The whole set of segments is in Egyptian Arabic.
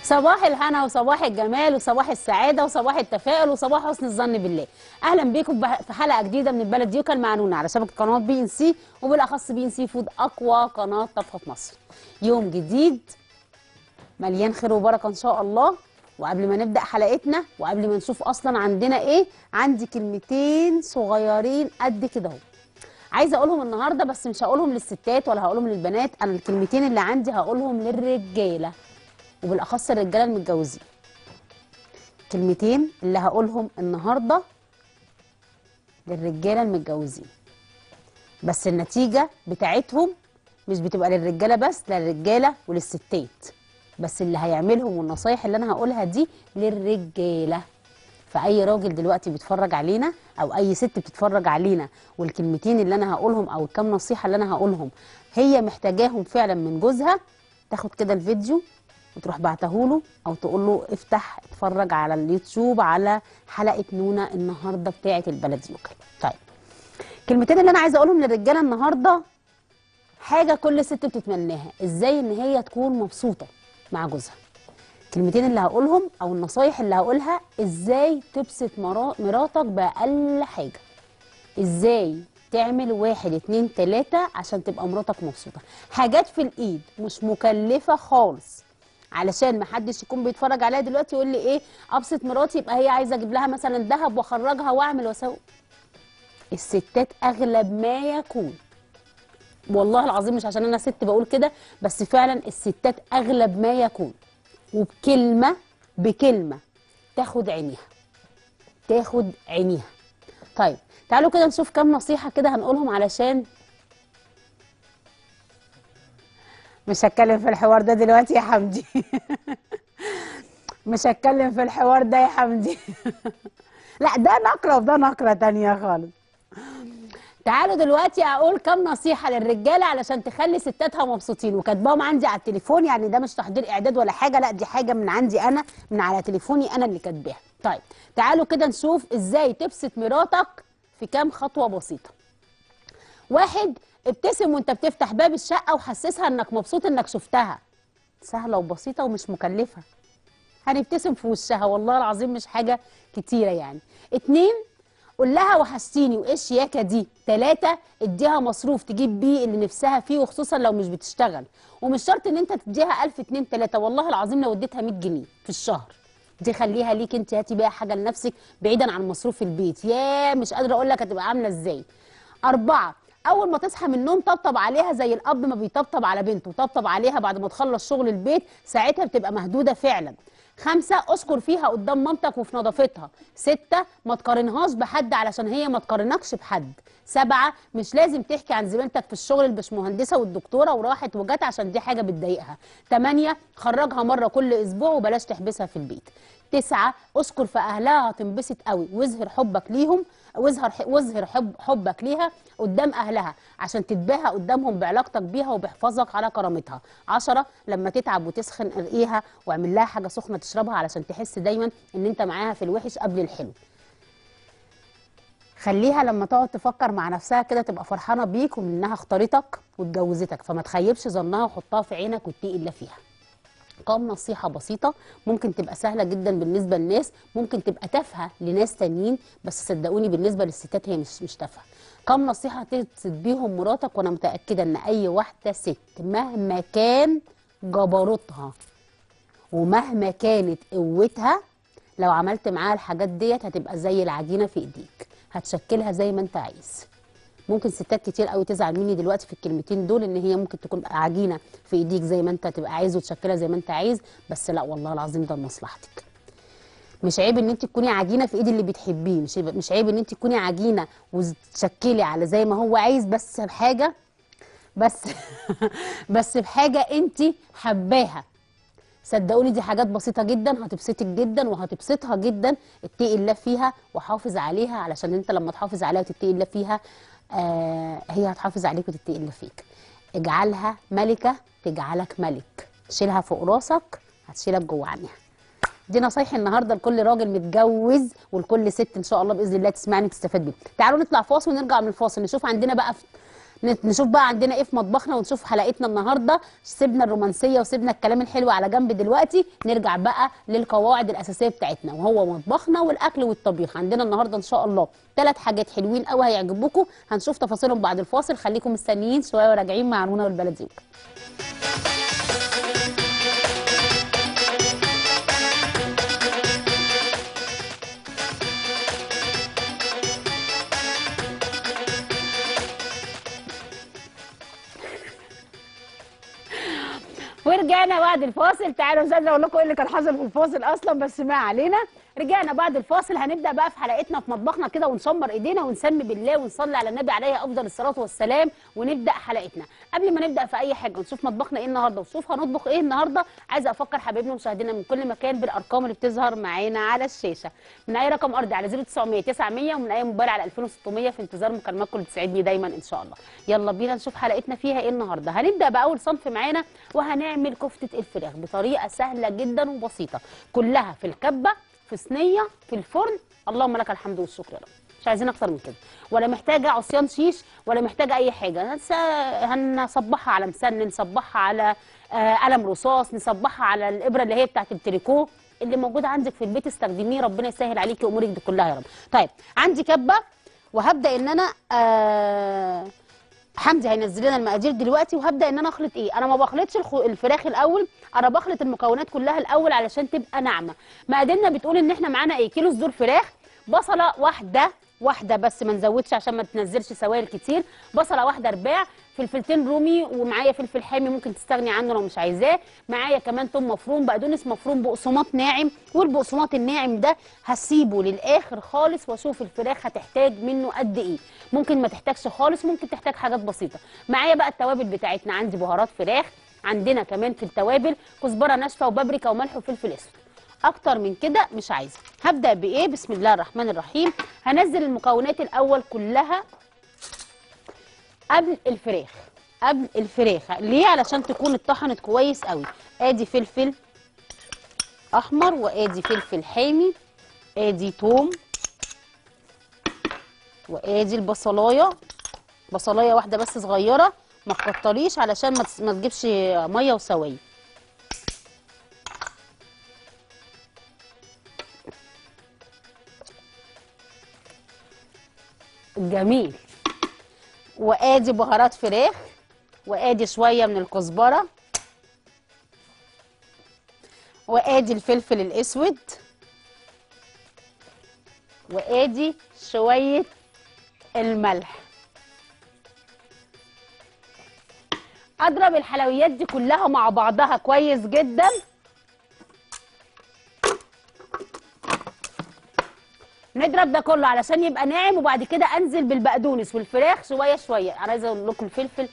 صباح الهنا وصباح الجمال وصباح السعاده وصباح التفاؤل وصباح حسن الظن بالله اهلا بيكم بح- في حلقه جديده من البلد ديوكا المعنونه على شبكه قناه بي ان سي وبالاخص بي ان سي فود اقوى قناه طبخ في مصر يوم جديد مليان خير وبركه ان شاء الله وقبل ما نبدا حلقتنا وقبل ما نشوف اصلا عندنا ايه عندي كلمتين صغيرين قد كده اهو عايزه اقولهم النهارده بس مش هقولهم للستات ولا هقولهم للبنات انا الكلمتين اللي عندي هقولهم للرجاله وبالاخص الرجاله المتجوزين كلمتين اللي هقولهم النهارده للرجاله المتجوزين بس النتيجه بتاعتهم مش بتبقى للرجاله بس للرجاله وللستات بس اللي هيعملهم والنصايح اللي انا هقولها دي للرجاله فاي راجل دلوقتي بيتفرج علينا او اي ست بتتفرج علينا والكلمتين اللي انا هقولهم او الكام نصيحه اللي انا هقولهم هي محتاجاهم فعلا من جوزها تاخد كده الفيديو وتروح بعتهوله او تقول له افتح اتفرج على اليوتيوب على حلقه نونا النهارده بتاعه البلد يوكل طيب الكلمتين اللي انا عايزه اقولهم للرجاله النهارده حاجه كل ست بتتمناها ازاي ان هي تكون مبسوطه مع جوزها الكلمتين اللي هقولهم او النصايح اللي هقولها ازاي تبسط مرا- مراتك باقل حاجه ازاي تعمل واحد اتنين تلاتة عشان تبقى مراتك مبسوطة حاجات في الايد مش مكلفة خالص علشان محدش يكون بيتفرج عليها دلوقتي يقول لي ايه ابسط مراتي يبقى هي عايزه اجيب لها مثلا ذهب واخرجها واعمل واسوي الستات اغلب ما يكون والله العظيم مش عشان انا ست بقول كده بس فعلا الستات اغلب ما يكون وبكلمه بكلمه تاخد عينيها تاخد عينيها طيب تعالوا كده نشوف كام نصيحه كده هنقولهم علشان مش هتكلم في الحوار ده دلوقتي يا حمدي مش هتكلم في الحوار ده يا حمدي لا ده نقرة وده نقرة تانية خالص تعالوا دلوقتي اقول كام نصيحه للرجاله علشان تخلي ستاتها مبسوطين وكاتباهم عندي على التليفون يعني ده مش تحضير اعداد ولا حاجه لا دي حاجه من عندي انا من على تليفوني انا اللي كاتباها طيب تعالوا كده نشوف ازاي تبسط مراتك في كام خطوه بسيطه واحد ابتسم وانت بتفتح باب الشقه وحسسها انك مبسوط انك شفتها سهله وبسيطه ومش مكلفه هنبتسم في وشها والله العظيم مش حاجه كتيره يعني اتنين قول لها وحشتيني وايه الشياكه دي تلاتة اديها مصروف تجيب بيه اللي نفسها فيه وخصوصا لو مش بتشتغل ومش شرط ان انت تديها 1000 اتنين تلاتة والله العظيم لو اديتها 100 جنيه في الشهر دي خليها ليك انت هاتي بيها حاجه لنفسك بعيدا عن مصروف البيت يا مش قادره اقول لك هتبقى عامله ازاي أربعة أول ما تصحى من النوم طبطب عليها زي الأب ما بيطبطب على بنته طبطب عليها بعد ما تخلص شغل البيت ساعتها بتبقى مهدودة فعلا خمسة أشكر فيها قدام مامتك وفي نظافتها ستة ما تقارنهاش بحد علشان هي ما تقارنكش بحد سبعة مش لازم تحكي عن زميلتك في الشغل البشمهندسة والدكتورة وراحت وجت عشان دي حاجة بتضايقها تمانية خرجها مرة كل أسبوع وبلاش تحبسها في البيت تسعة اشكر في اهلها هتنبسط قوي واظهر حبك ليهم واظهر واظهر حب حبك ليها قدام اهلها عشان تتباهى قدامهم بعلاقتك بيها وبحفاظك على كرامتها عشرة لما تتعب وتسخن ارقيها واعمل لها حاجه سخنه تشربها علشان تحس دايما ان انت معاها في الوحش قبل الحلو خليها لما تقعد تفكر مع نفسها كده تبقى فرحانه بيك وانها اختارتك واتجوزتك فما تخيبش ظنها وحطها في عينك واتقي الله فيها كام نصيحة بسيطة ممكن تبقى سهلة جدا بالنسبة للناس ممكن تبقى تافهة لناس تانيين بس صدقوني بالنسبة للستات هي مش مش تافهة كام نصيحة تبسط بيهم مراتك وانا متأكدة ان اي واحدة ست مهما كان جبروتها ومهما كانت قوتها لو عملت معاها الحاجات ديت هتبقى زي العجينة في ايديك هتشكلها زي ما انت عايز ممكن ستات كتير قوي تزعل مني دلوقتي في الكلمتين دول ان هي ممكن تكون عجينه في ايديك زي ما انت تبقى عايز وتشكلها زي ما انت عايز بس لا والله العظيم ده لمصلحتك مش عيب ان انت تكوني عجينه في ايد اللي بتحبيه مش عيب- مش عيب ان انت تكوني عجينه وتشكلي على زي ما هو عايز بس بحاجه بس بس بحاجه انت حباها صدقوني دي حاجات بسيطة جدا هتبسطك جدا وهتبسطها جدا اتقي الله فيها وحافظ عليها علشان انت لما تحافظ عليها وتتقي الله فيها آه هي هتحافظ عليك وتتقي الله فيك اجعلها ملكة تجعلك ملك شيلها فوق راسك هتشيلك جوه عينيها دي نصايح النهارده لكل راجل متجوز ولكل ست ان شاء الله باذن الله تسمعني تستفاد بيها تعالوا نطلع فاصل ونرجع من الفاصل نشوف عندنا بقى في نت- نشوف بقى عندنا ايه في مطبخنا ونشوف حلقتنا النهارده سيبنا الرومانسيه وسيبنا الكلام الحلو على جنب دلوقتي نرجع بقى للقواعد الاساسيه بتاعتنا وهو مطبخنا والاكل والطبيخ عندنا النهارده ان شاء الله ثلاث حاجات حلوين قوي هيعجبوكم هنشوف تفاصيلهم بعد الفاصل خليكم مستنيين شويه وراجعين مع رونا والبلديوك ورجعنا بعد الفاصل تعالوا مش قادره اقول لكم ايه اللي كان حصل في الفاصل اصلا بس ما علينا رجعنا بعد الفاصل هنبدا بقى في حلقتنا في مطبخنا كده ونشمر ايدينا ونسمي بالله ونصلي على النبي عليه افضل الصلاه والسلام ونبدا حلقتنا قبل ما نبدا في اي حاجه ونشوف مطبخنا ايه النهارده ونشوف هنطبخ ايه النهارده عايزه افكر حبايبنا ومشاهدينا من كل مكان بالارقام اللي بتظهر معانا على الشاشه من اي رقم ارضي على 0900 900 ومن اي موبايل على 2600 في انتظار مكالماتكم اللي تسعدني دايما ان شاء الله يلا بينا نشوف حلقتنا فيها ايه النهارده هنبدا باول صنف معانا وهنعمل كفته الفراخ بطريقه سهله جدا وبسيطه كلها في الكبه في صينيه في الفرن اللهم لك الحمد والشكر يا رب مش عايزين اكتر من كده ولا محتاجه عصيان شيش ولا محتاجه اي حاجه هنس- هنصبحها على مسن نصبحها على آه، قلم رصاص نصبحها على الابره اللي هي بتاعت التريكو اللي موجوده عندك في البيت استخدميه ربنا يسهل عليكي امورك دي كلها يا رب طيب عندي كبه وهبدا ان انا آه حمدي هينزل لنا المقادير دلوقتي وهبدا ان انا اخلط ايه انا ما بخلطش الخ- الفراخ الاول انا بخلط المكونات كلها الاول علشان تبقى ناعمه مقاديرنا بتقول ان احنا معانا ايه كيلو صدور فراخ بصله واحده واحده بس ما نزودش عشان ما تنزلش سوائل كتير بصله واحده رباع فلفلتين رومي ومعايا فلفل حامي ممكن تستغني عنه لو مش عايزاه معايا كمان توم مفروم بقدونس مفروم بقسماط ناعم والبقسماط الناعم ده هسيبه للاخر خالص واشوف الفراخ هتحتاج منه قد ايه ممكن ما تحتاجش خالص ممكن تحتاج حاجات بسيطه معايا بقى التوابل بتاعتنا عندي بهارات فراخ عندنا كمان في التوابل كزبره ناشفه وبابريكا وملح وفلفل اسود اكتر من كده مش عايزه هبدا بايه بسم الله الرحمن الرحيم هنزل المكونات الاول كلها قبل الفراخ قبل الفراخ ليه علشان تكون اتطحنت كويس قوي ادي فلفل احمر وادي فلفل حامي ادي توم وادي البصلايه بصلايه واحده بس صغيره ما تكتريش علشان ما تس- ما تجيبش ميه وسوائل جميل وادي بهارات فراخ وادي شويه من الكزبره وادي الفلفل الاسود وادي شويه الملح اضرب الحلويات دي كلها مع بعضها كويس جدا نضرب ده كله علشان يبقى ناعم وبعد كده انزل بالبقدونس والفراخ شويه شويه انا عايزه اقول لكم الفلفل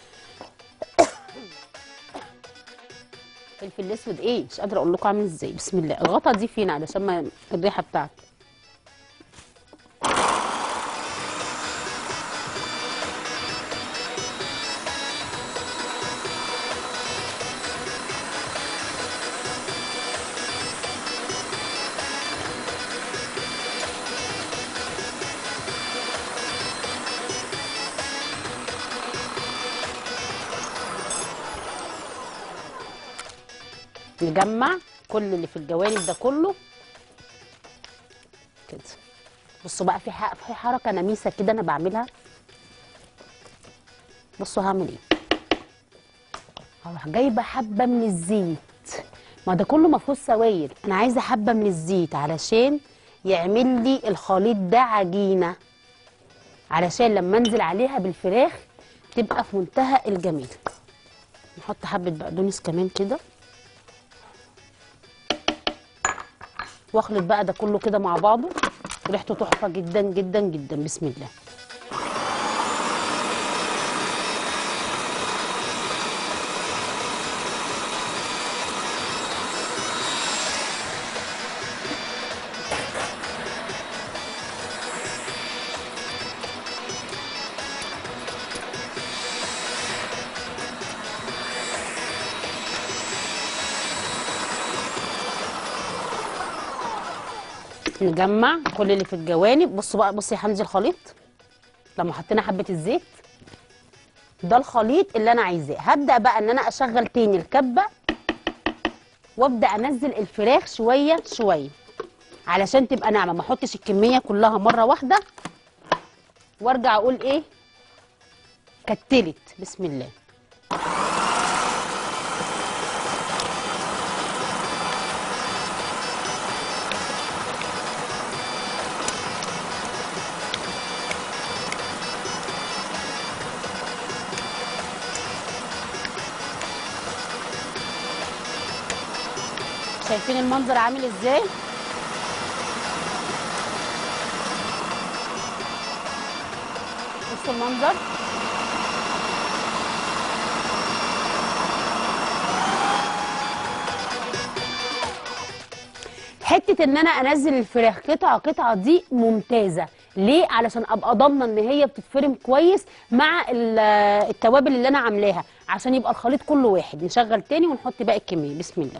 الفلفل الاسود ايه مش قادره اقول لكم عامل ازاي بسم الله الغطا دي فين علشان ما الريحه بتاعته نجمع كل اللي في الجوانب ده كله كده بصوا بقى في ح- في حركه نميسه كده انا بعملها بصوا هعمل ايه هروح جايبه حبه من الزيت ما ده كله ما فيهوش سوائل انا عايزه حبه من الزيت علشان يعمل لي الخليط ده عجينه علشان لما انزل عليها بالفراخ تبقى في منتهى الجمال نحط حبه بقدونس كمان كده واخلط بقى ده كله كده مع بعضه ريحته تحفه جدا جدا جدا بسم الله نجمع كل اللي في الجوانب بصوا بقى بصي يا حمدي الخليط لما حطينا حبه الزيت ده الخليط اللي انا عايزاه هبدا بقى ان انا اشغل تاني الكبه وابدا انزل الفراخ شويه شويه علشان تبقى ناعمه ما احطش الكميه كلها مره واحده وارجع اقول ايه كتلت بسم الله شايفين المنظر عامل ازاي بصوا المنظر حته ان انا انزل الفراخ قطعه قطعه دي ممتازه ليه علشان ابقى ضامنه ان هي بتتفرم كويس مع ال- التوابل اللي انا عاملاها عشان يبقى الخليط كله واحد نشغل تاني ونحط باقي الكميه بسم الله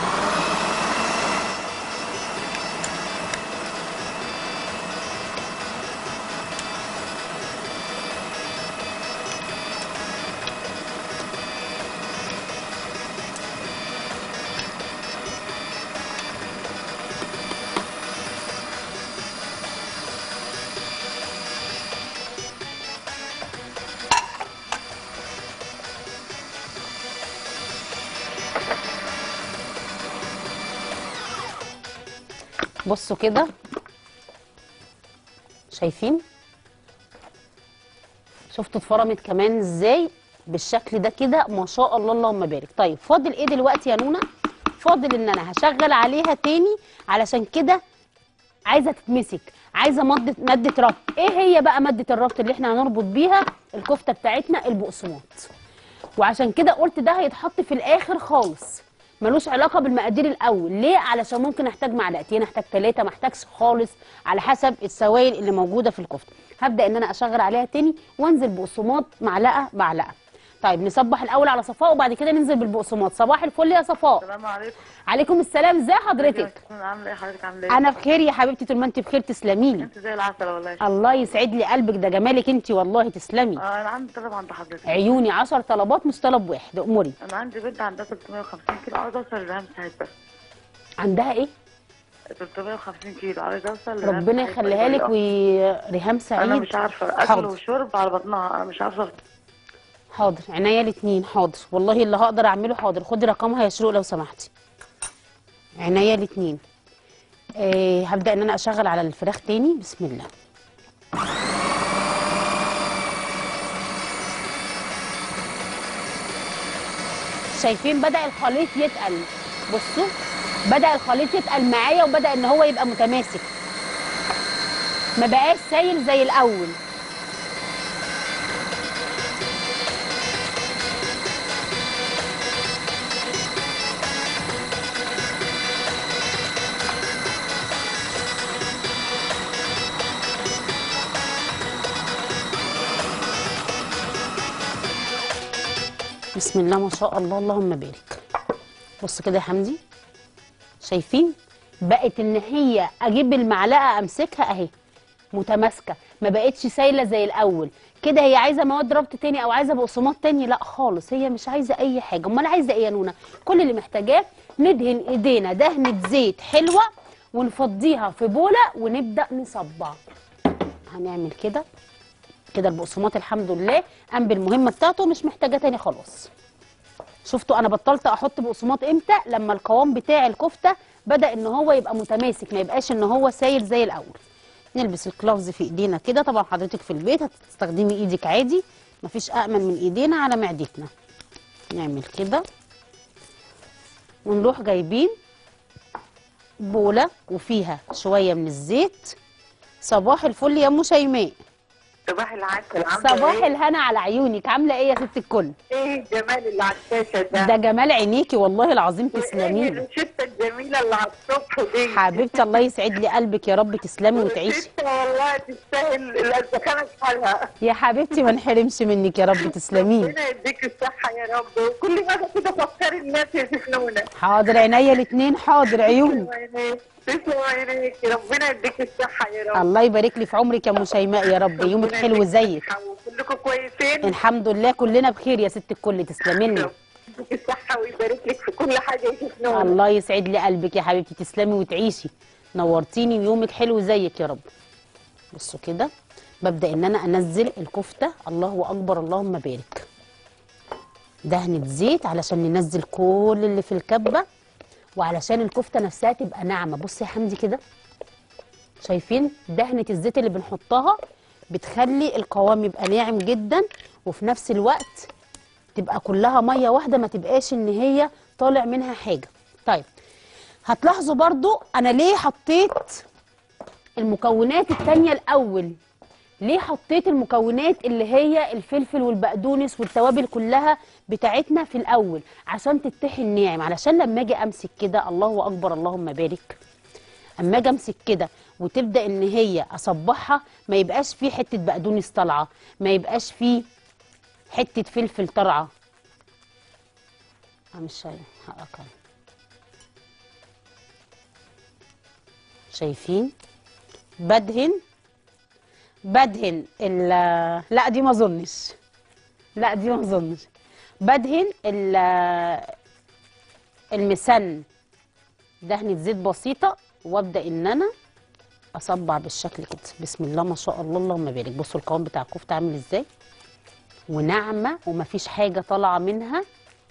بصوا كده شايفين شفتوا اتفرمت كمان ازاي بالشكل ده كده ما شاء الله اللهم بارك طيب فاضل ايه دلوقتي يا نونا فاضل ان انا هشغل عليها تاني علشان كده عايزه تتمسك عايزه ماده ماده ربط ايه هي بقى ماده الربط اللي احنا هنربط بيها الكفته بتاعتنا البقسماط وعشان كده قلت ده هيتحط في الاخر خالص ملوش علاقه بالمقادير الاول ليه علشان ممكن احتاج معلقتين احتاج ثلاثه ما احتاجش خالص على حسب السوائل اللي موجوده في الكفته هبدا ان انا اشغل عليها تاني وانزل بقسماط معلقه معلقه طيب نصبح الاول على صفاء وبعد كده ننزل بالبقسماط صباح الفل يا صفاء السلام عليكم عليكم السلام ازي حضرتك عامله ايه حضرتك عامله ايه انا بخير يا حبيبتي طول ما انت بخير تسلمي لي انت زي العسل والله الله يسعد لي قلبك ده جمالك انت والله تسلمي اه انا عندي طلب عند حضرتك عيوني 10 طلبات مش طلب واحد اموري انا عندي بنت عندها 350 كيلو عاوزه اوصل لرهام سعيد بس عندها ايه 350 كيلو عاوزه اوصل لرهام ربنا سعيد يخليها لك بطريقة. وريهام سعيد انا مش عارفه اكل حاضر. وشرب على بطنها انا مش عارفه حاضر عينيا الاثنين حاضر والله اللي هقدر اعمله حاضر خدي رقمها يا شروق لو سمحتي عينيا الاثنين آه هبدا ان انا اشغل على الفراخ تاني بسم الله شايفين بدا الخليط يتقل بصوا بدا الخليط يتقل معايا وبدا ان هو يبقى متماسك ما بقاش سايل زي الاول بسم الله ما شاء الله اللهم بارك بص كده يا حمدي شايفين بقت ان هي اجيب المعلقه امسكها اهي متماسكه ما بقتش سايله زي الاول كده هي عايزه مواد ربط تاني او عايزه بقسماط تاني لا خالص هي مش عايزه اي حاجه امال عايزه ايه يا نونا كل اللي محتاجاه ندهن ايدينا دهنه زيت حلوه ونفضيها في بوله ونبدا نصبع هنعمل كده كده البقسماط الحمد لله قام بالمهمه بتاعته مش محتاجه تاني خلاص شفتوا انا بطلت احط بقسماط امتى لما القوام بتاع الكفته بدا ان هو يبقى متماسك ما يبقاش ان هو سايل زي الاول نلبس الكلافز في ايدينا كده طبعا حضرتك في البيت هتستخدمي ايدك عادي مفيش امن من ايدينا على معدتنا نعمل كده ونروح جايبين بوله وفيها شويه من الزيت صباح الفل يا ام شيماء صباح العسل عامله صباح ايه؟ الهنا على عيونك عامله ايه يا ست الكل ايه الجمال اللي على الشاشه ده؟ ده جمال عينيكي والله العظيم وايه تسلمي لي الروشته الجميله اللي على الصبح دي؟ حبيبتي الله يسعد لي قلبك يا رب تسلمي وتعيشي روشته والله تستاهل الازخانه بحالها يا حبيبتي ما نحرمش منك يا رب تسلمي لي ربنا يديك الصحه يا رب وكل مره كده فكري الناس يا سفنونه حاضر عينيا الاثنين حاضر عيوني تسلم عينيك ربنا يديك الصحه يا رب الله يبارك لي في عمرك يا ام شيماء يا رب يومك ربنا حلو يديك زيك الصحة وكلكم كويسين الحمد لله كلنا بخير يا ست الكل تسلمي لنا يديك الصحه ويبارك لك في كل حاجه يشوفناها الله يسعد لي قلبك يا حبيبتي تسلمي وتعيشي نورتيني ويومك حلو زيك يا رب بصوا كده ببدا ان انا انزل الكفته الله اكبر اللهم بارك دهنه زيت علشان ننزل كل اللي في الكبه وعلشان الكفته نفسها تبقى ناعمه بصي يا حمدي كده شايفين دهنه الزيت اللي بنحطها بتخلي القوام يبقى ناعم جدا وفي نفس الوقت تبقى كلها ميه واحده ما تبقاش ان هي طالع منها حاجه طيب هتلاحظوا برضو انا ليه حطيت المكونات التانية الاول ليه حطيت المكونات اللي هي الفلفل والبقدونس والتوابل كلها بتاعتنا في الاول عشان تتحن ناعم علشان لما اجي امسك كده الله اكبر اللهم بارك اما اجي امسك كده وتبدا ان هي اصبحها ما يبقاش فيه حته بقدونس طالعه ما يبقاش فيه حته فلفل طالعه أنا مش شايف حقك أنا. شايفين بدهن بدهن ال لا دي ما اظنش لا دي ما اظنش بدهن ال المسن دهنة زيت بسيطة وابدا ان انا اصبع بالشكل كده بسم الله ما شاء الله اللهم بارك بصوا القوام بتاع الكفته عامل ازاي وناعمه ومفيش حاجه طالعه منها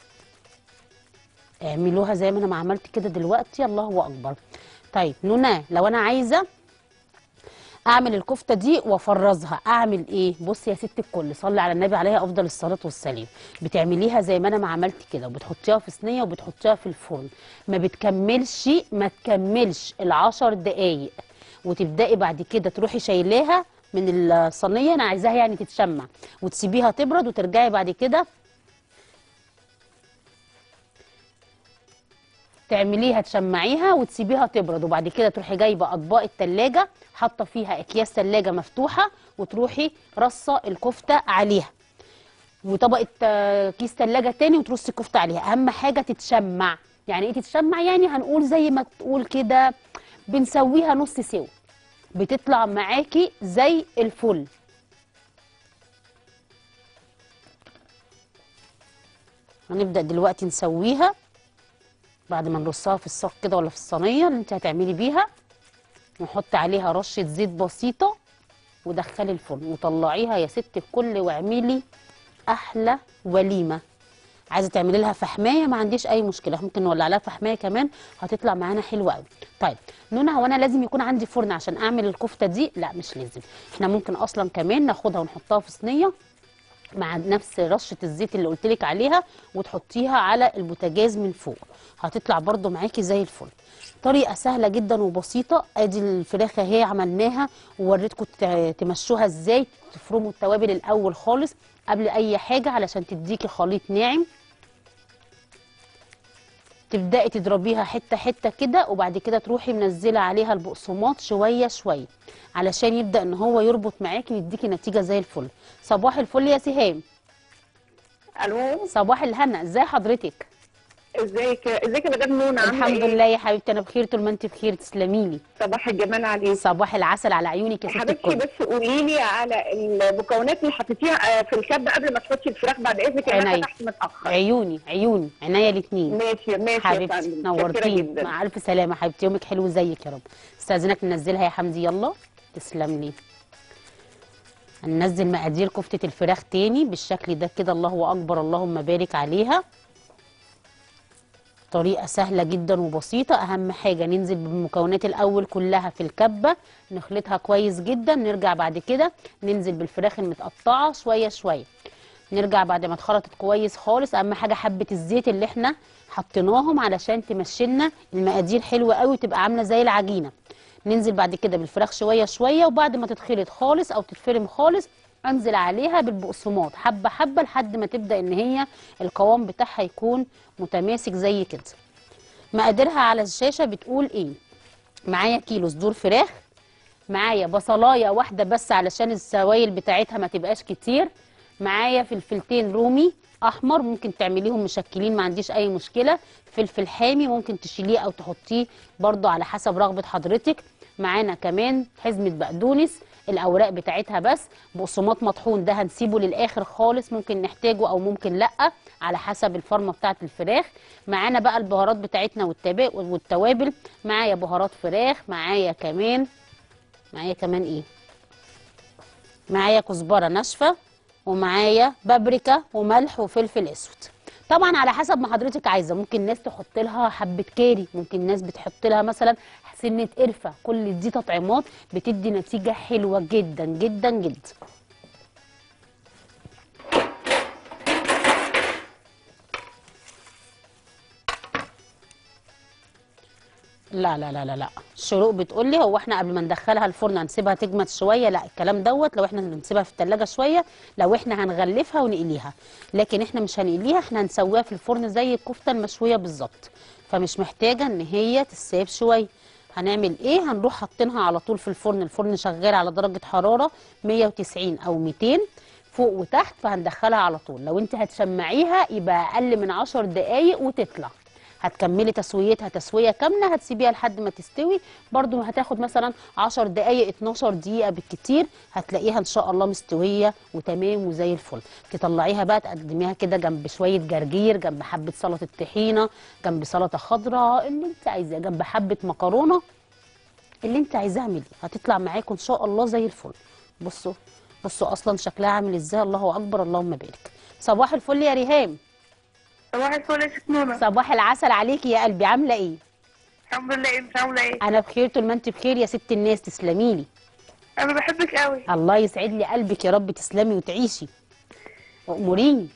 اعملوها زي ما انا ما عملت كده دلوقتي الله اكبر طيب نونا لو انا عايزه اعمل الكفته دي وافرزها اعمل ايه بصي يا ست الكل صلي على النبي عليه افضل الصلاه والسلام بتعمليها زي ما انا ما عملت كده وبتحطيها في صينيه وبتحطيها في الفرن ما بتكملش ما تكملش العشر دقايق وتبداي بعد كده تروحي شايلاها من الصينيه انا عايزاها يعني تتشمع وتسيبيها تبرد وترجعي بعد كده تعمليها تشمعيها وتسيبيها تبرد وبعد كده تروحي جايبه اطباق التلاجة حاطه فيها اكياس تلاجة مفتوحه وتروحي رصه الكفته عليها وطبقه آه، كيس تلاجة تاني وترصي الكفته عليها اهم حاجه تتشمع يعني ايه تتشمع يعني هنقول زي ما تقول كده بنسويها نص سوا بتطلع معاكي زي الفل هنبدأ دلوقتي نسويها بعد ما نرصها في الصاج كده ولا في الصينيه اللي انت هتعملي بيها نحط عليها رشه زيت بسيطه ودخلي الفرن وطلعيها يا ست الكل واعملي احلى وليمه عايزه تعملي لها فحمايه ما عنديش اي مشكله ممكن نولع لها فحمايه كمان هتطلع معانا حلوه قوي طيب نونا هو انا لازم يكون عندي فرن عشان اعمل الكفته دي لا مش لازم احنا ممكن اصلا كمان ناخدها ونحطها في صينيه مع نفس رشه الزيت اللي قلت لك عليها وتحطيها على البوتاجاز من فوق هتطلع برده معاكي زي الفل طريقه سهله جدا وبسيطه ادي الفراخ اهي عملناها ووريتكم ت- تمشوها ازاي تفرموا التوابل الاول خالص قبل اي حاجه علشان تديكي خليط ناعم تبداي تضربيها حته حته كده وبعد كده تروحي منزله عليها البقسماط شويه شويه علشان يبدا ان هو يربط معاكي ويديكي نتيجه زي الفل صباح الفل يا سهام الو صباح الهنا ازاي حضرتك ازيك ازيك يا مدام نونا عامله الحمد إيه؟ لله يا حبيبتي انا بخير طول ما انت بخير تسلمي لي صباح الجمال عليك صباح العسل على عيونك يا ست حبيبتي الكل بس قولي لي على المكونات اللي حطيتيها آه، في الكبه قبل ما تحطي الفراخ بعد اذنك انا عينيا. فتحت متاخر عيوني عيوني عينيا الاثنين ماشي ماشي يا حبيبتي فندم متشكرة نورتيني جدا. مع الف سلامه حبيبتي يومك حلو زيك يا رب استاذنك ننزلها يا حمدي يلا تسلم لي هننزل مقادير كفته الفراخ تاني بالشكل ده كده الله اكبر اللهم بارك عليها طريقه سهله جدا وبسيطه اهم حاجه ننزل بالمكونات الاول كلها في الكبه نخلطها كويس جدا نرجع بعد كده ننزل بالفراخ المتقطعه شويه شويه نرجع بعد ما اتخلطت كويس خالص اهم حاجه حبه الزيت اللي احنا حطيناهم علشان تمشينا المقادير حلوه قوي وتبقى عامله زي العجينه ننزل بعد كده بالفراخ شويه شويه وبعد ما تتخلط خالص او تتفرم خالص انزل عليها بالبقسماط حبه حبه لحد ما تبدا ان هي القوام بتاعها يكون متماسك زي كده مقاديرها على الشاشه بتقول ايه معايا كيلو صدور فراخ معايا بصلايه واحده بس علشان السوائل بتاعتها ما تبقاش كتير معايا فلفلتين رومي احمر ممكن تعمليهم مشكلين ما عنديش اي مشكله فلفل حامي ممكن تشيليه او تحطيه برضو على حسب رغبه حضرتك معانا كمان حزمه بقدونس الاوراق بتاعتها بس بقسماط مطحون ده هنسيبه للاخر خالص ممكن نحتاجه او ممكن لا على حسب الفرمه بتاعه الفراخ معانا بقى البهارات بتاعتنا والتبا- والتوابل معايا بهارات فراخ معايا كمان معايا كمان ايه معايا كزبره ناشفه ومعايا بابريكا وملح وفلفل اسود طبعا على حسب ما حضرتك عايزه ممكن ناس تحط لها حبه كاري ممكن ناس بتحط لها مثلا سنه قرفه كل دي تطعيمات بتدي نتيجه حلوه جدا جدا جدا لا لا لا لا لا الشروق بتقول لي هو احنا قبل ما ندخلها الفرن هنسيبها تجمد شويه لا الكلام دوت لو احنا بنسيبها في التلاجة شويه لو احنا هنغلفها ونقليها لكن احنا مش هنقليها احنا هنسويها في الفرن زي الكفته المشويه بالظبط فمش محتاجه ان هي تتساب شويه هنعمل ايه هنروح حاطينها على طول في الفرن الفرن شغال على درجه حراره 190 او 200 فوق وتحت فهندخلها على طول لو انت هتشمعيها يبقى اقل من 10 دقايق وتطلع هتكملي تسويتها تسويه كامله هتسيبيها لحد ما تستوي برضو هتاخد مثلا 10 دقايق 12 دقيقه بالكتير هتلاقيها ان شاء الله مستويه وتمام وزي الفل تطلعيها بقى تقدميها كده جنب شويه جرجير جنب حبه سلطه طحينه جنب سلطه خضراء اللي انت عايزاه جنب حبه مكرونه اللي انت عايزاه اعمليه هتطلع معاكم ان شاء الله زي الفل بصوا بصوا اصلا شكلها عامل ازاي الله اكبر اللهم بارك صباح الفل يا ريهام صباح الفل يا ست نونة صباح العسل عليكي يا قلبي عامله ايه الحمد لله انت عاملة ايه؟ انا بخير طول ما انت بخير يا ست الناس تسلمي لي انا بحبك قوي الله يسعد لي قلبك يا رب تسلمي وتعيشي اموريني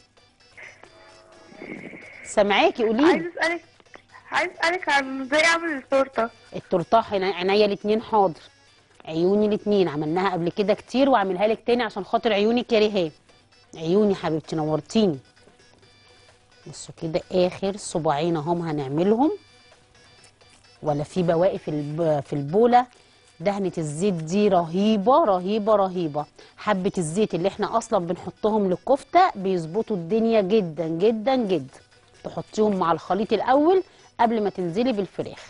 سامعاكي قولي عايز لي اسألك عايز اسألك عن ازاي اعمل التورتة التورتاح عنا- عينيا الاتنين حاضر عيوني الاتنين عملناها قبل كده كتير واعملها لك تاني عشان خاطر عيونك يا ريهام عيوني حبيبتي نورتيني بصوا كده اخر صباعين اهم هنعملهم ولا في بواقي في الب- في البوله دهنه الزيت دي رهيبه رهيبه رهيبه حبه الزيت اللي احنا اصلا بنحطهم للكفته بيظبطوا الدنيا جدا جدا جدا تحطيهم مع الخليط الاول قبل ما تنزلي بالفراخ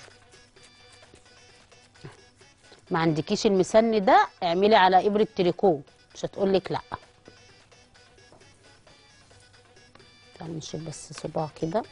ما عندكيش المسن ده اعملي على ابره تريكو مش هتقولك لا تعالي نشيل بس صباع كده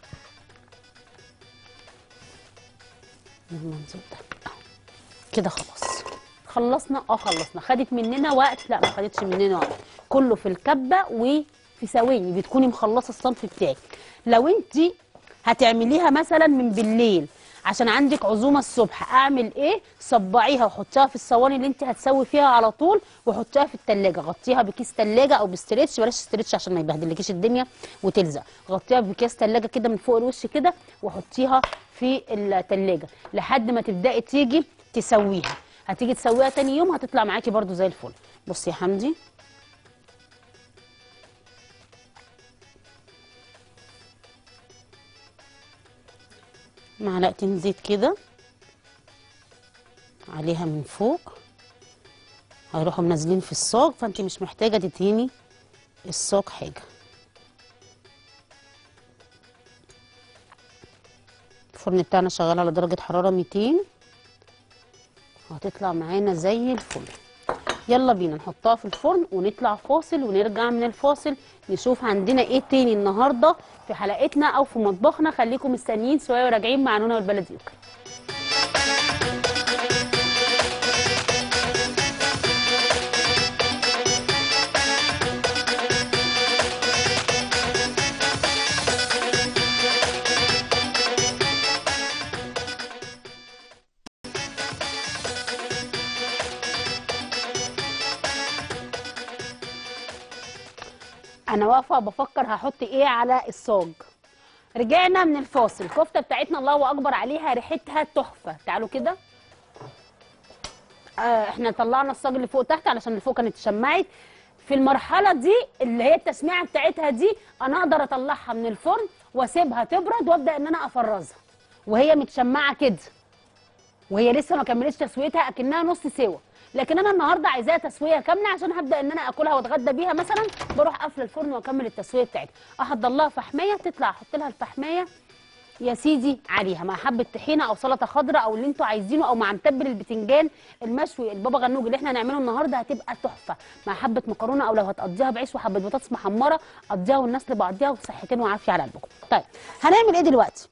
المنظر ده أهو. كده خلاص خلصنا اه خلصنا خدت مننا وقت لا ما خدتش مننا وقت كله في الكبه وفي ثواني بتكوني مخلصه الصنف بتاعك لو انت هتعمليها مثلا من بالليل عشان عندك عزومه الصبح اعمل ايه صبعيها وحطيها في الصواني اللي انت هتسوي فيها على طول وحطيها في التلاجة غطيها بكيس تلاجة او بستريتش بلاش ستريتش عشان ما يبهدلكيش الدنيا وتلزق غطيها بكيس تلاجة كده من فوق الوش كده وحطيها في التلاجة لحد ما تبداي تيجي تسويها هتيجي تسويها تاني يوم هتطلع معاكي برضو زي الفل بصي يا حمدي معلقتين زيت كده عليها من فوق هيروحوا منزلين في الصاج فانت مش محتاجه تدهني الصاج حاجه الفرن بتاعنا شغال على درجه حراره 200 وهتطلع معانا زي الفل يلا بينا نحطها في الفرن ونطلع فاصل ونرجع من الفاصل نشوف عندنا ايه تاني النهارده في حلقتنا او في مطبخنا خليكم مستنيين شويه وراجعين مع نونا والبلديوك انا واقفه بفكر هحط ايه على الصاج رجعنا من الفاصل الكفته بتاعتنا الله اكبر عليها ريحتها تحفه تعالوا كده آه احنا طلعنا الصاج اللي فوق تحت علشان اللي فوق كانت اتشمعت في المرحله دي اللي هي التسميعه بتاعتها دي انا اقدر اطلعها من الفرن واسيبها تبرد وابدا ان انا افرزها وهي متشمعه كده وهي لسه ما كملتش تسويتها اكنها نص سوا لكن انا النهارده عايزاها تسويه كامله عشان هبدا ان انا اكلها واتغدى بيها مثلا بروح قافله الفرن واكمل التسويه بتاعتها احضر لها فحميه تطلع احط لها الفحميه يا سيدي عليها مع حبه طحينه او سلطه خضراء او اللي انتوا عايزينه او مع متبل البتنجان المشوي البابا غنوج اللي احنا هنعمله النهارده هتبقى تحفه مع حبه مكرونه او لو هتقضيها بعيش وحبه بطاطس محمره قضيها والناس لبعضيها وصحتين وعافيه على قلبكم طيب هنعمل ايه دلوقتي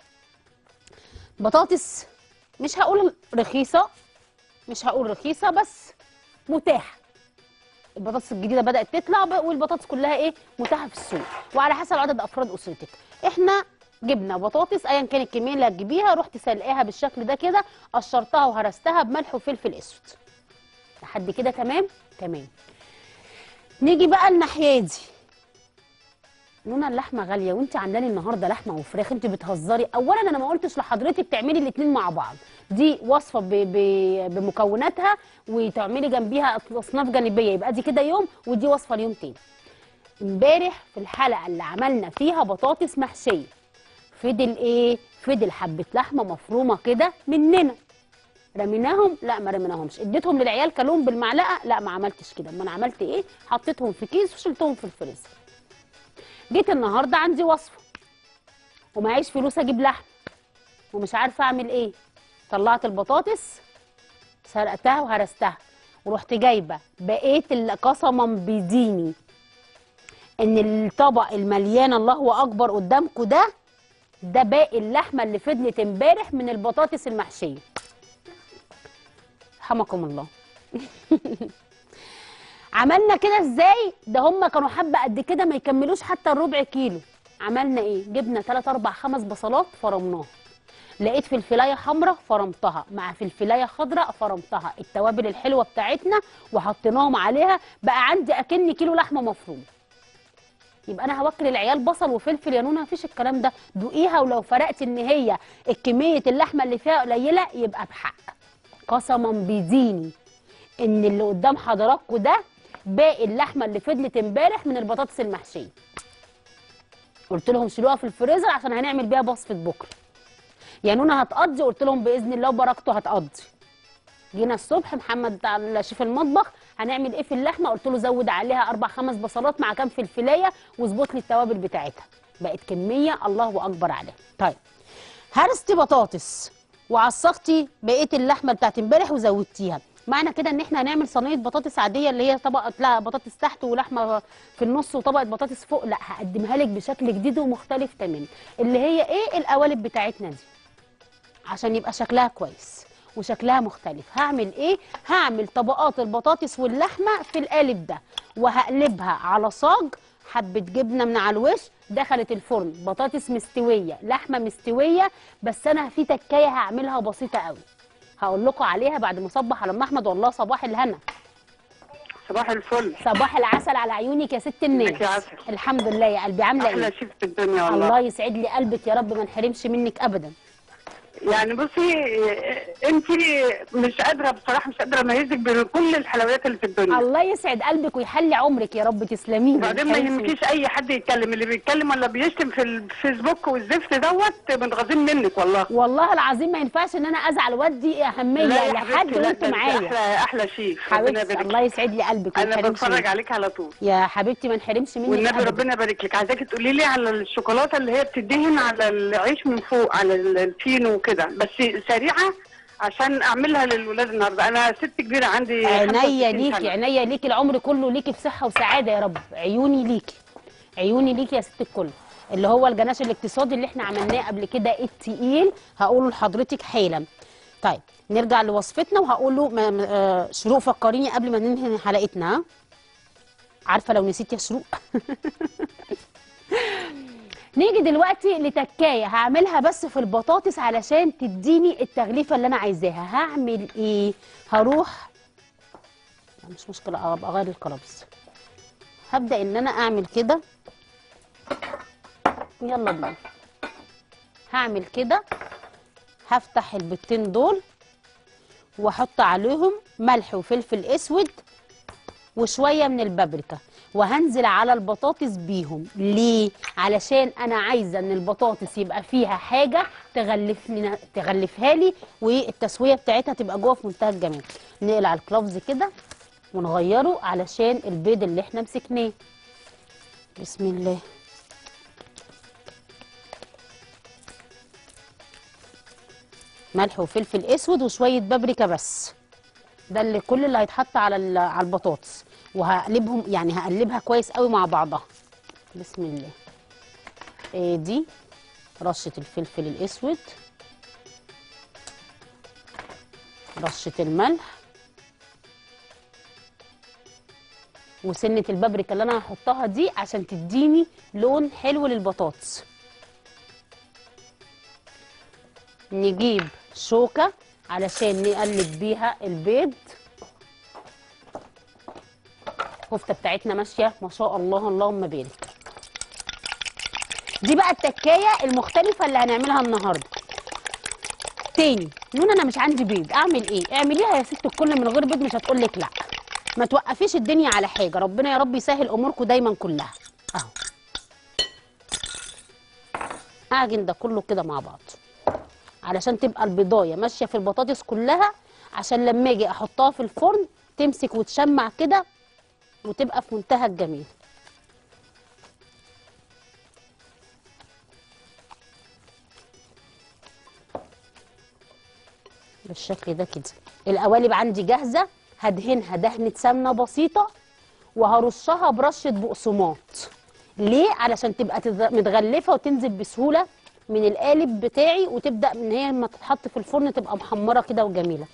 بطاطس مش هقول رخيصه مش هقول رخيصه بس متاحه البطاطس الجديده بدات تطلع ب- والبطاطس كلها ايه متاحه في السوق وعلى حسب عدد افراد اسرتك احنا جبنا بطاطس ايا كان الكميه اللي هتجيبيها رحت سلقاها بالشكل ده كده قشرتها وهرستها بملح وفلفل اسود لحد كده تمام تمام نيجي بقى الناحيه دي نونا اللحمه غاليه وانت عامله لي النهارده لحمه وفراخ انت بتهزري اولا انا ما قلتش لحضرتك تعملي الاثنين مع بعض دي وصفه ب... ب... بمكوناتها وتعملي جنبيها اصناف جانبيه يبقى دي كده يوم ودي وصفه ليوم تاني امبارح في الحلقه اللي عملنا فيها بطاطس محشيه فضل ايه فضل حبه لحمه مفرومه كده مننا رميناهم لا ما رميناهمش اديتهم للعيال كلهم بالمعلقه لا ما عملتش كده ما انا عملت ايه حطيتهم في كيس وشلتهم في الفريزر جيت النهارده عندي وصفه ومعيش فلوس اجيب لحم ومش عارفه اعمل ايه طلعت البطاطس سرقتها وهرستها ورحت جايبه بقيت اللي قسما بديني ان الطبق المليان الله اكبر قدامكم ده ده باقي اللحمه اللي فضلت امبارح من البطاطس المحشيه رحمكم الله عملنا كده ازاي ده هم كانوا حبه قد كده ما يكملوش حتى الربع كيلو عملنا ايه جبنا 3 4 5 بصلات فرمناها لقيت فلفلايه حمراء فرمتها مع فلفلايه خضراء فرمتها التوابل الحلوه بتاعتنا وحطيناهم عليها بقى عندي اكن كيلو لحمه مفرومه يبقى انا هوكل العيال بصل وفلفل يا نونا مفيش الكلام ده دوقيها ولو فرقت ان هي الكميه اللحمه اللي فيها قليله يبقى بحق قسما بديني ان اللي قدام حضراتكم ده باقي اللحمه اللي فضلت امبارح من البطاطس المحشيه قلت لهم شيلوها في الفريزر عشان هنعمل بيها وصفه بكره يا نونا هتقضي قلت لهم باذن الله وبركته هتقضي جينا الصبح محمد بتاع شيف المطبخ هنعمل ايه في اللحمه قلت له زود عليها اربع خمس بصلات مع كام فلفلايه واظبط لي التوابل بتاعتها بقت كميه الله اكبر عليها طيب هرستي بطاطس وعصقتي بقيه اللحمه بتاعت امبارح وزودتيها معنى كده ان احنا هنعمل صينيه بطاطس عاديه اللي هي طبقه لا بطاطس تحت ولحمه في النص وطبقه بطاطس فوق لا هقدمها لك بشكل جديد ومختلف تماما اللي هي ايه القوالب بتاعتنا دي عشان يبقى شكلها كويس وشكلها مختلف هعمل ايه هعمل طبقات البطاطس واللحمه في القالب ده وهقلبها على صاج حبه جبنه من على الوش دخلت الفرن بطاطس مستويه لحمه مستويه بس انا في تكايه هعملها بسيطه قوي هقول لكم عليها بعد ما اصبح على ام احمد والله صباح الهنا صباح الفل صباح العسل على عيونك يا ست الناس ازيك يا عسل؟ الحمد لله يا قلبي عامله احلى ايه شيف في الدنيا والله الله يسعد لي قلبك يا رب ما نحرمش منك ابدا يعني بصي انت مش قادره بصراحه مش قادره اميزك بين كل الحلويات اللي في الدنيا الله يسعد قلبك ويحلي عمرك يا رب تسلمي لي وبعدين ما يهمكيش اي حد يتكلم اللي بيتكلم ولا بيشتم في الفيسبوك والزفت دوت متغاظين منك والله والله العظيم ما ينفعش ان انا ازعل وادي اهميه لا يا لحد حبيبتي، لا، وانت ده انت معايا احلى احلى شيف ربنا حبيبتي يبارك الله لك. يسعد لي قلبك ما انا نحرمش بتفرج منك. عليك على طول يا حبيبتي ما نحرمش منك والنبي أبداً. ربنا يبارك لك عايزاكي تقولي لي على الشوكولاته اللي هي بتدهن على العيش من فوق على الفينو وكده بس سريعه عشان اعملها للولاد النهارده انا ست كبيره عندي عينيا 65 ليكي سنة. عينيا ليكي العمر كله ليكي بصحه وسعاده يا رب عيوني ليكي عيوني ليكي يا ست الكل اللي هو الجناش الاقتصادي اللي احنا عملناه قبل كده التقيل هقوله لحضرتك حالا طيب نرجع لوصفتنا وهقوله ما- ما- آه، شروق فكريني قبل ما ننهي حلقتنا ها؟ عارفه لو نسيت يا شروق نيجي دلوقتي لتكايه هعملها بس في البطاطس علشان تديني التغليفه اللي انا عايزاها هعمل ايه هروح لا، مش مشكله ابقى اغير القلابس هبدا ان انا اعمل كده يلا بينا هعمل كده هفتح البيضتين دول واحط عليهم ملح وفلفل اسود وشويه من البابريكا وهنزل على البطاطس بيهم ليه علشان انا عايزه ان البطاطس يبقى فيها حاجه تغلفني تغلفها لي والتسويه بتاعتها تبقى جوه في منتهى الجمال نقلع الكلافز كده ونغيره علشان البيض اللي احنا مسكناه بسم الله ملح وفلفل اسود وشويه بابريكا بس ده اللي كل اللي هيتحط على ال- على البطاطس وهقلبهم يعني هقلبها كويس قوي مع بعضها بسم الله إيه دي رشه الفلفل الاسود رشه الملح وسنه البابريكا اللي انا هحطها دي عشان تديني لون حلو للبطاطس نجيب شوكة علشان نقلب بيها البيض الكفتة بتاعتنا ماشية ما شاء الله اللهم بارك دي بقى التكاية المختلفة اللي هنعملها النهاردة تاني نون انا مش عندي بيض اعمل ايه اعمليها يا ست الكل من غير بيض مش هتقولك لا ما توقفيش الدنيا على حاجة ربنا يا رب يسهل اموركم دايما كلها اهو اعجن ده كله كده مع بعض علشان تبقى البضايه ماشيه في البطاطس كلها عشان لما اجي احطها في الفرن تمسك وتشمع كده وتبقى في منتهى الجمال بالشكل ده كده القوالب عندي جاهزه هدهنها دهنه سمنه بسيطه وهرشها برشه بقسماط ليه علشان تبقى تز- متغلفه وتنزل بسهوله من القالب بتاعي وتبدا من هي لما تتحط في الفرن تبقى محمره كده وجميله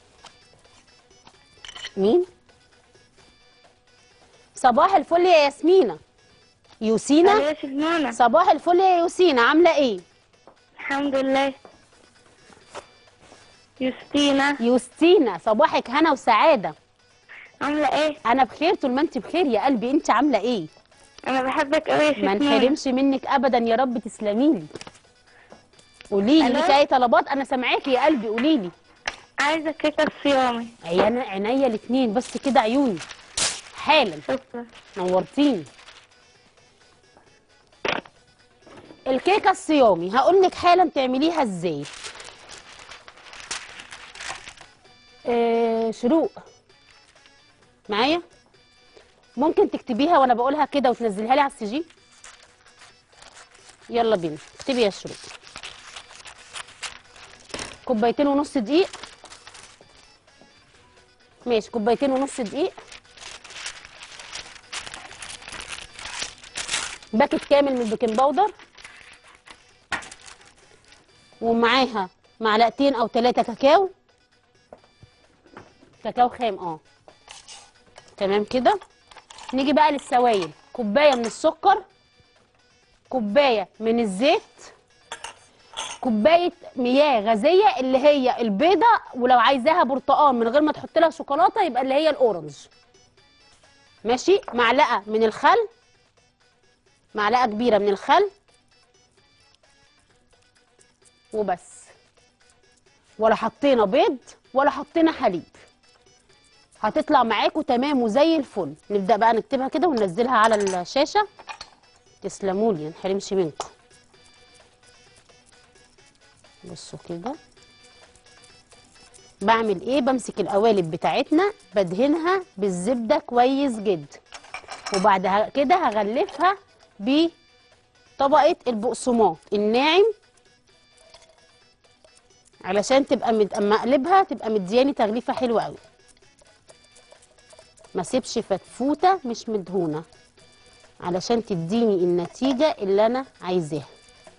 مين صباح الفل يا ياسمينه يوسينا يا سيدنا صباح الفل يا يوسينا عامله ايه الحمد لله يوستينا يوستينا صباحك هنا وسعاده عاملة ايه؟ انا بخير طول ما انت بخير يا قلبي انت عامله ايه انا بحبك قوي يا ما سيدنا نحرمش منك ابدا يا رب تسلمي لي قولي لي ألو؟ ليكي اي طلبات انا سامعاكي يا قلبي قولي لي عايزة كيكة صيامي عيانا عينيا الاثنين بس كده عيوني حالا شكرا نورتيني الكيكه الصيامي هقول لك حالا تعمليها ازاي آه شروق معايا ممكن تكتبيها وانا بقولها كده وتنزليها لي على السي جي يلا بينا اكتبي يا شروق كوبايتين ونص دقيق ماشي كوبايتين ونص دقيق باكت كامل من البيكنج باودر ومعاها معلقتين او ثلاثة كاكاو كاكاو خام اه تمام كده نيجي بقى للسوائل كوبايه من السكر كوبايه من الزيت كوبايه مياه غازيه اللي هي البيضه ولو عايزاها برتقال من غير ما تحط لها شوكولاته يبقى اللي هي الاورنج ماشي معلقه من الخل معلقه كبيره من الخل وبس ولا حطينا بيض ولا حطينا حليب هتطلع معاكم تمام وزي الفل نبدا بقى نكتبها كده وننزلها على الشاشه تسلموا لي نحرمش منكم بصوا كده بعمل ايه بمسك القوالب بتاعتنا بدهنها بالزبده كويس جدا وبعد كده هغلفها بطبقه البقسماط الناعم علشان تبقى مد... اما اقلبها تبقى مدياني تغليفه حلوه قوي ما سيبش فتفوته مش مدهونه علشان تديني النتيجه اللي انا عايزاها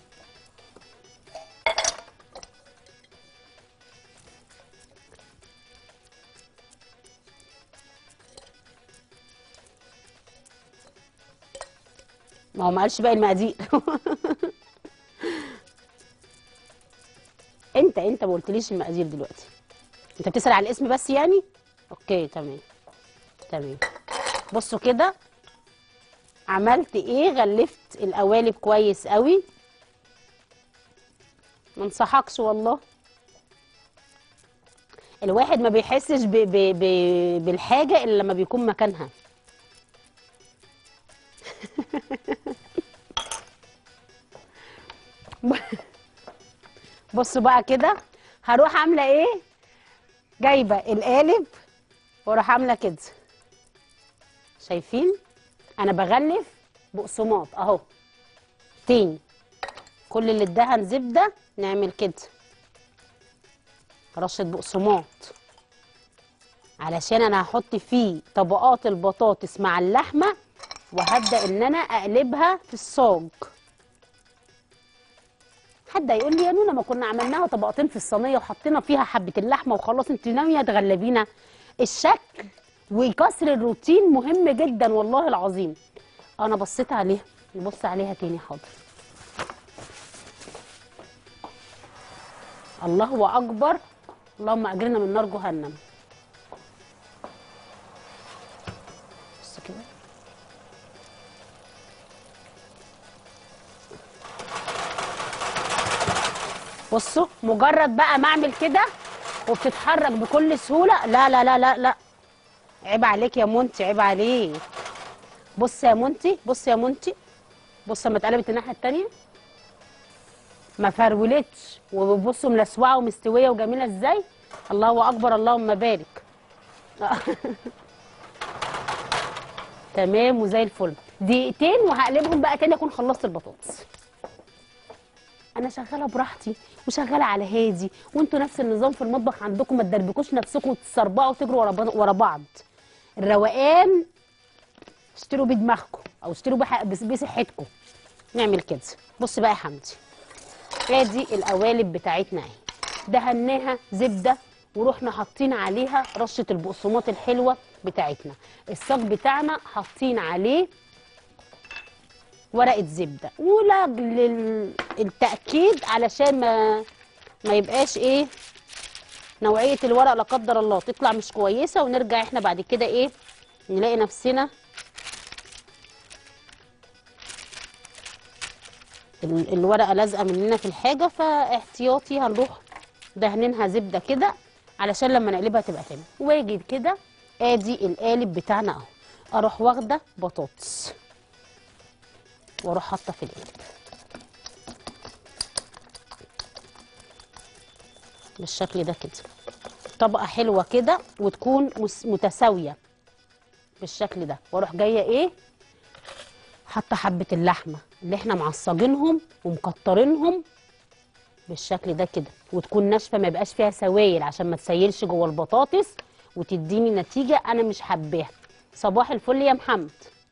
ما هو ما قالش باقي المقادير انت انت ما قلتليش المقادير دلوقتي انت بتسأل على الاسم بس يعني اوكي تمام تمام بصوا كده عملت ايه غلفت القوالب كويس قوي ما انصحكش والله الواحد ما بيحسش ب ب ب بالحاجه الا لما بيكون مكانها بصوا بقى كده هروح عامله ايه جايبه القالب واروح عامله كده شايفين انا بغلف بقسماط اهو تاني كل اللي ادهن زبده نعمل كده رشه بقسماط علشان انا هحط فيه طبقات البطاطس مع اللحمه وهبدا ان انا اقلبها في الصاج حد هيقول لي يا نونا ما كنا عملناها طبقتين في الصينيه وحطينا فيها حبه اللحمه وخلاص انت ناويه تغلبينا الشكل وكسر الروتين مهم جدا والله العظيم انا بصيت عليها نبص عليها تاني حاضر الله اكبر اللهم اجرنا من نار جهنم بص كده بصوا مجرد بقى ما اعمل كده وبتتحرك بكل سهوله لا لا لا لا لا عيب عليك يا مونتي عيب عليك بص يا مونتي بص يا مونتي بص لما اتقلبت الناحيه التانيه ما فرولتش وبصوا ملسوعه ومستويه وجميله ازاي الله اكبر اللهم بارك تمام وزي الفل دقيقتين وهقلبهم بقى تاني اكون خلصت البطاطس انا شغاله براحتي وشغاله على هادي وانتوا نفس النظام في المطبخ عندكم ما تدربكوش نفسكم وتسربعوا وتجروا ورا بعض- ورا بعض الروقان اشتروا بدماغكم او اشتروا بح- بس- بصحتكم نعمل كده بص بقى يا حمدي ادي القوالب بتاعتنا اهي دهناها زبده ورحنا حاطين عليها رشه البقسماط الحلوه بتاعتنا الصاج بتاعنا حاطين عليه ورقه زبده ولاجل ال- التاكيد علشان ما ما يبقاش ايه نوعيه الورق لا قدر الله تطلع مش كويسه ونرجع احنا بعد كده ايه نلاقي نفسنا ال- الورقه لازقه مننا في الحاجه فاحتياطي هنروح دهنينها زبده كده علشان لما نقلبها تبقى تمام واجي كده ادي القالب بتاعنا اهو اروح واخده بطاطس واروح حاطه في القالب بالشكل ده كده طبقه حلوه كده وتكون مس- متساويه بالشكل ده واروح جايه ايه حاطه حبه اللحمه اللي احنا معصجينهم ومكترينهم بالشكل ده كده وتكون ناشفه ما يبقاش فيها سوائل عشان ما تسيلش جوه البطاطس وتديني نتيجه انا مش حباها صباح الفل يا محمد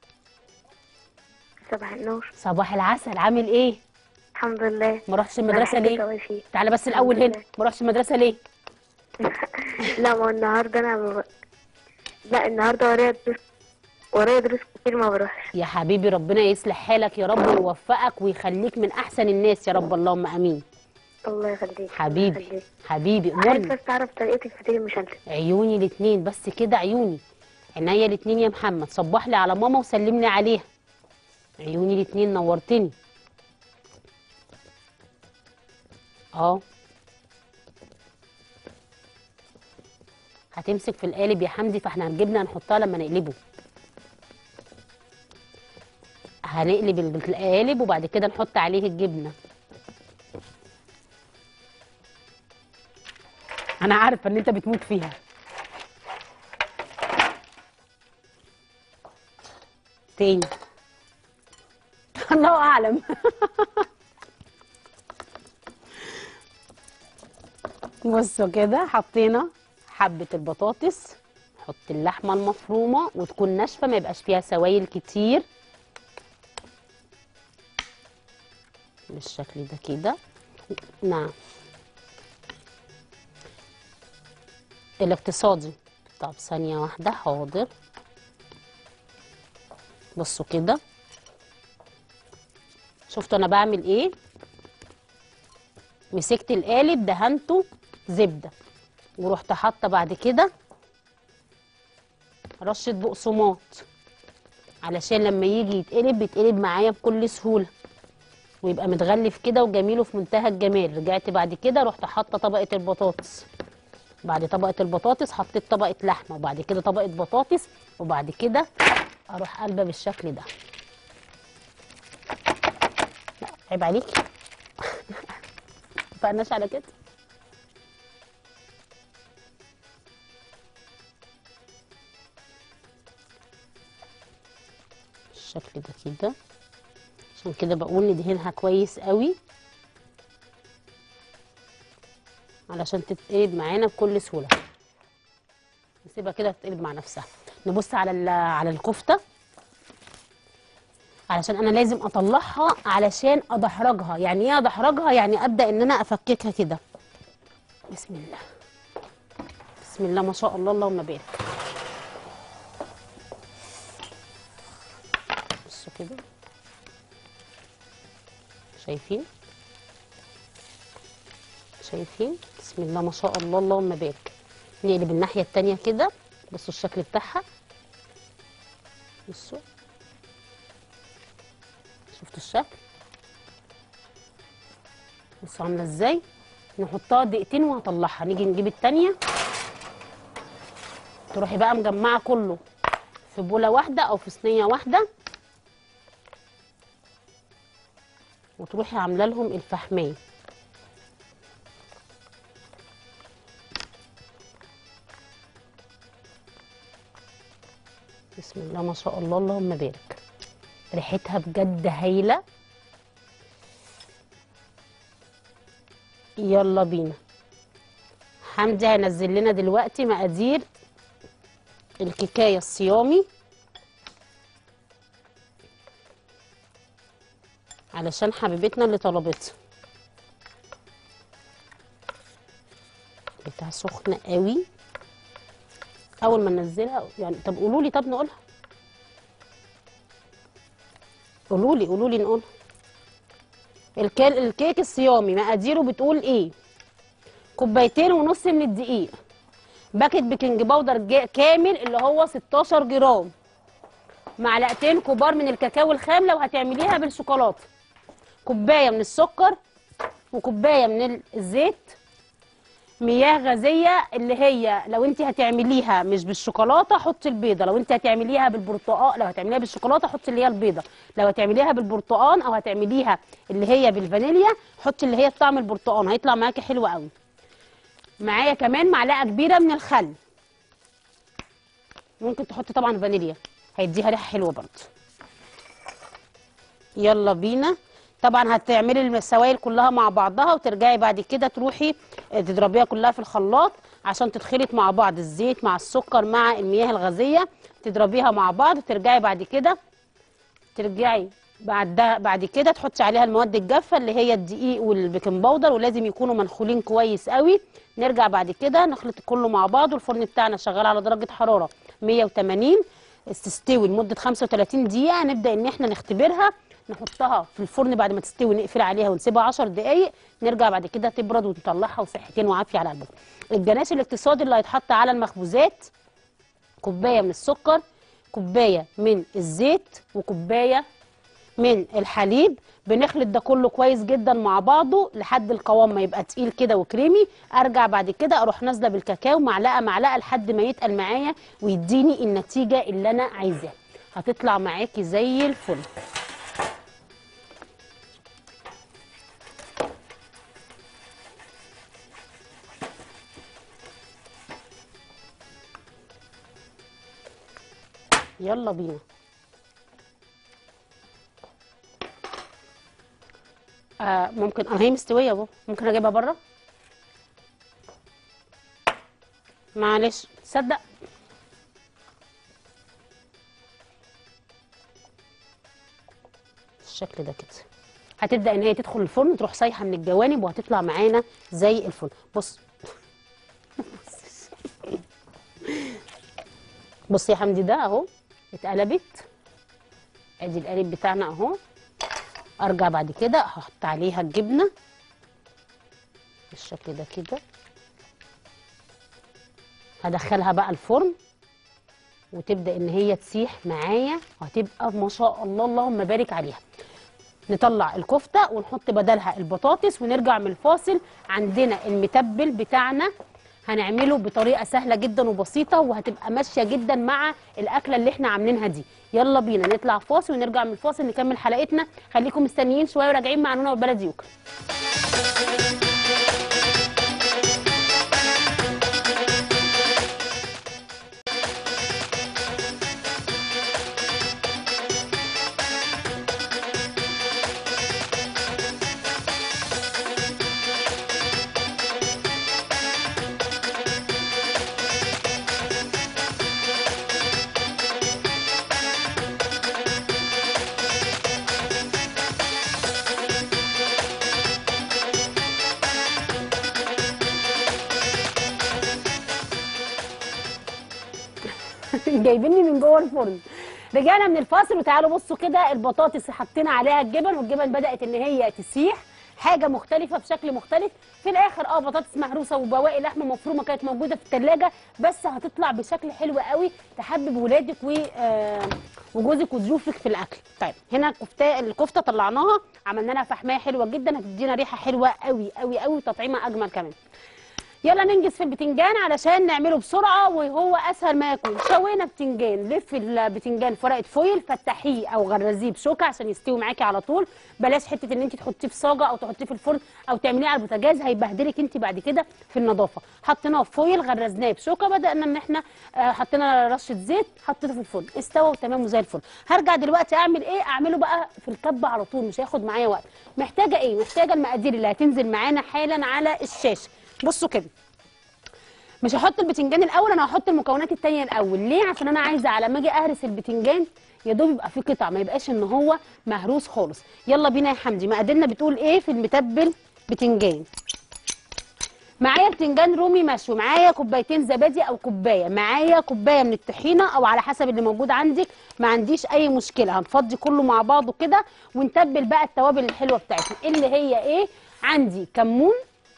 صباح النور صباح العسل عامل ايه الحمد لله ما رحتش المدرسه أنا ليه بحبك أوي فيه. تعالى بس الاول هنا الحمد لله. ما رحتش المدرسه ليه لا ما هو النهارده انا ب... لا النهارده ورايا دروس ورايا دروس كتير ما بروحش يا حبيبي ربنا يصلح حالك يا رب ويوفقك ويخليك من احسن الناس يا رب اللهم امين الله يخليك الله حبيبي يخليك. حبيبي عايز امرني بس تعرف طريقة الفطير المشلتت عيوني الاتنين بس كده عيوني عينيا الاتنين يا محمد صبح لي على ماما وسلمني عليها عيوني الاتنين نورتني اه هتمسك في القالب يا حمدي فاحنا الجبنه هنحطها لما نقلبه هنقلب القالب وبعد كده نحط عليه الجبنه انا عارفه ان انت بتموت فيها تاني الله اعلم بصوا كده حطينا حبه البطاطس نحط اللحمه المفرومه وتكون ناشفه ما يبقاش فيها سوائل كتير بالشكل ده كده نعم الاقتصادي طب ثانية واحدة حاضر بصوا كده شفتوا انا بعمل ايه مسكت القالب دهنته زبدة ورحت حاطة بعد كده رشة بقسماط علشان لما يجي يتقلب بيتقلب معايا بكل سهولة ويبقى متغلف كده وجميل وفي منتهى الجمال رجعت بعد كده رحت حاطة طبقة البطاطس بعد طبقة البطاطس حطيت طبقة لحمة وبعد كده طبقة بطاطس وبعد كده اروح قلبة بالشكل ده عيب عليكي متفقناش على كده بالشكل ده كده عشان كده بقول ندهنها كويس قوي علشان تتقلب معانا بكل سهوله نسيبها كده تتقلب مع نفسها نبص على ال- على الكفته علشان انا لازم اطلعها علشان ادحرجها يعني ايه ادحرجها يعني ابدا ان انا افككها كده بسم الله بسم الله ما شاء الله اللهم بارك بصوا كده شايفين شايفين بسم الله ما شاء الله اللهم بارك نقلب الناحيه التانية كده بصوا الشكل بتاعها بصوا شفتوا الشكل بصوا عامله ازاي نحطها دقيقتين وهطلعها نيجي نجيب التانية تروحي بقى مجمعه كله في بوله واحده او في صينيه واحده وتروحي عامله لهم الفحميه بسم الله ما شاء الله اللهم بارك ريحتها بجد هايله يلا بينا حمدي هينزل لنا دلوقتي مقادير الكيكايه الصيامي علشان حبيبتنا اللي طلبتها بتاع سخنه قوي اول ما ننزلها يعني طب قولوا لي طب نقولها قولوا لي قولوا لي نقولها الكيل الكيك الصيامي مقاديره بتقول ايه كوبايتين ونص من الدقيق باكت بيكنج باودر جا- كامل اللي هو 16 جرام معلقتين كبار من الكاكاو الخام لو هتعمليها بالشوكولاته كوبايه من السكر وكوبايه من ال- الزيت مياه غازيه اللي هي لو انت هتعمليها مش بالشوكولاته حطي البيضه لو انت هتعمليها بالبرتقال لو هتعمليها بالشوكولاته حطي اللي هي البيضه لو هتعمليها بالبرتقال او هتعمليها اللي هي بالفانيليا حطي اللي هي بطعم البرتقال هيطلع معاكي حلو قوي معايا كمان معلقه كبيره من الخل ممكن تحطي طبعا فانيليا هيديها ريحه حلوه برضه يلا بينا طبعا هتعملي السوائل كلها مع بعضها وترجعي بعد كده تروحي تضربيها كلها في الخلاط عشان تتخلط مع بعض الزيت مع السكر مع المياه الغازيه تضربيها مع بعض وترجعي بعد كده ترجعي بعد ده بعد كده تحطي عليها المواد الجافه اللي هي الدقيق والبيكنج باودر ولازم يكونوا منخولين كويس قوي نرجع بعد كده نخلط كله مع بعض والفرن بتاعنا شغال على درجه حراره 180 تستوي لمده 35 دقيقه نبدا ان احنا نختبرها نحطها في الفرن بعد ما تستوي نقفل عليها ونسيبها 10 دقائق نرجع بعد كده تبرد ونطلعها وصحتين وعافيه على قلبكم الجناش الاقتصادي اللي هيتحط على المخبوزات كوبايه من السكر كوبايه من الزيت وكوبايه من الحليب بنخلط ده كله كويس جدا مع بعضه لحد القوام ما يبقى تقيل كده وكريمي ارجع بعد كده اروح نازله بالكاكاو معلقه معلقه لحد ما يتقل معايا ويديني النتيجه اللي انا عايزاها هتطلع معاكي زي الفل يلا بينا آه ممكن اه هي مستويه اهو ممكن اجيبها بره معلش تصدق الشكل ده كده هتبدا ان هي تدخل الفرن تروح سايحه من الجوانب وهتطلع معانا زي الفل بص بصي يا حمدي ده اهو اتقلبت ادي القالب بتاعنا اهو ارجع بعد كده احط عليها الجبنه بالشكل ده كده هدخلها بقى الفرن وتبدا ان هي تسيح معايا وهتبقى ما شاء الله اللهم بارك عليها نطلع الكفته ونحط بدلها البطاطس ونرجع من الفاصل عندنا المتبل بتاعنا هنعمله بطريقه سهله جدا وبسيطه وهتبقى ماشيه جدا مع الاكله اللي احنا عاملينها دي يلا بينا نطلع فاصل ونرجع من الفاصل نكمل حلقتنا خليكم مستنيين شويه وراجعين مع نونا والبلد يوكل جايبيني من جوه الفرن رجعنا من الفاصل وتعالوا بصوا كده البطاطس حطينا عليها الجبن والجبن بدات ان هي تسيح حاجه مختلفه بشكل مختلف في الاخر اه بطاطس مهروسه وبواقي لحمه مفرومه كانت موجوده في الثلاجه بس هتطلع بشكل حلو قوي تحبب ولادك و آه، وجوزك وضيوفك في الاكل طيب هنا الكفته الكفته طلعناها عملنا لها فحمايه حلوه جدا هتدينا ريحه حلوه قوي قوي قوي وتطعيمه اجمل كمان يلا ننجز في البتنجان علشان نعمله بسرعه وهو اسهل ما يكون شوينا بتنجان لف البتنجان في ورقه فويل فتحيه او غرزيه بشوكه عشان يستوي معاكي على طول بلاش حته ان انت تحطيه في صاجه او تحطيه في الفرن او تعمليه على البوتاجاز هيبهدلك انت بعد كده في النظافه حطيناه في فويل غرزناه بشوكه بدانا ان احنا آه، حطينا رشه زيت حطيته في الفرن استوى وتمام وزي الفل هرجع دلوقتي اعمل ايه اعمله بقى في الكبه على طول مش هياخد معايا وقت محتاجه ايه محتاجه المقادير اللي هتنزل معانا حالا على الشاشه بصوا كده مش هحط البتنجان الاول انا هحط المكونات التانية الاول ليه عشان انا عايزه على ما اجي اهرس البتنجان يا دوب يبقى فيه قطع ما يبقاش ان هو مهروس خالص يلا بينا يا حمدي مقاديرنا بتقول ايه في المتبل بتنجان معايا بتنجان رومي مشوي معايا كوبايتين زبادي او كوبايه معايا كوبايه من الطحينه او على حسب اللي موجود عندك ما عنديش اي مشكله هنفضي كله مع بعضه كده ونتبل بقى التوابل الحلوه بتاعتنا اللي هي ايه عندي كمون